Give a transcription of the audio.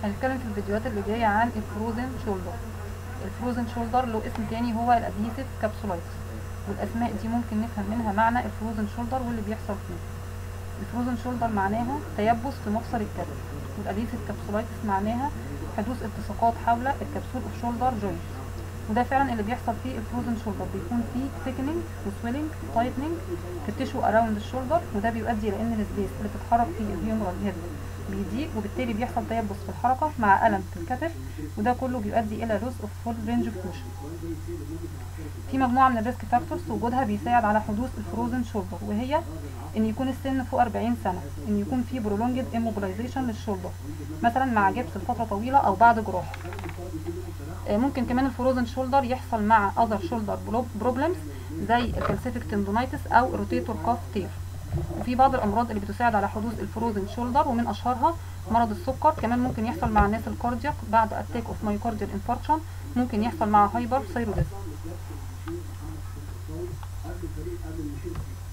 هنتكلم في الفيديوهات اللي جايه عن الفروزن شولدر الفروزن شولدر له اسم تاني هو الادهيسيف كابسولايتس والاسماء دي ممكن نفهم منها معنى الفروزن شولدر واللي بيحصل فيه الفروزن شولدر معناها تيبس في مفصل الكتف والادهيسيف كابسولايتس معناها حدوث التصاقات حول الكبسول اوف شولدر جوينت وده فعلا اللي بيحصل فيه الفروزن شولدر بيكون فيه ثيكنينج وسويلنج تايتنينج في التيشو اراوند الشولدر وده بيؤدي الى ان السبيس اللي بتتحرك فيه الهيومرال هيد بيضيق وبالتالي بيحصل تيبس في الحركه مع الم في الكتف وده كله بيؤدي الى لوس اوف فول رينج اوف موشن في مجموعه من الريسك فاكتورز وجودها بيساعد على حدوث الفروزن شولدر وهي ان يكون السن فوق 40 سنه ان يكون في برولونجد immobilization للشولدر مثلا مع جبس لفتره طويله او بعد جراحه ممكن كمان الفروزن شولدر يحصل مع اذر شولدر بروبلمز زي الكالسيفيك تندونايتس او روتيتور كاف تير وفي بعض الامراض اللي بتساعد على حدوث الفروزن شولدر ومن اشهرها مرض السكر كمان ممكن يحصل مع الناس الكاردياك بعد اتاك اوف مايوكارديال انفاركشن ممكن يحصل مع هايبر ثايروديزم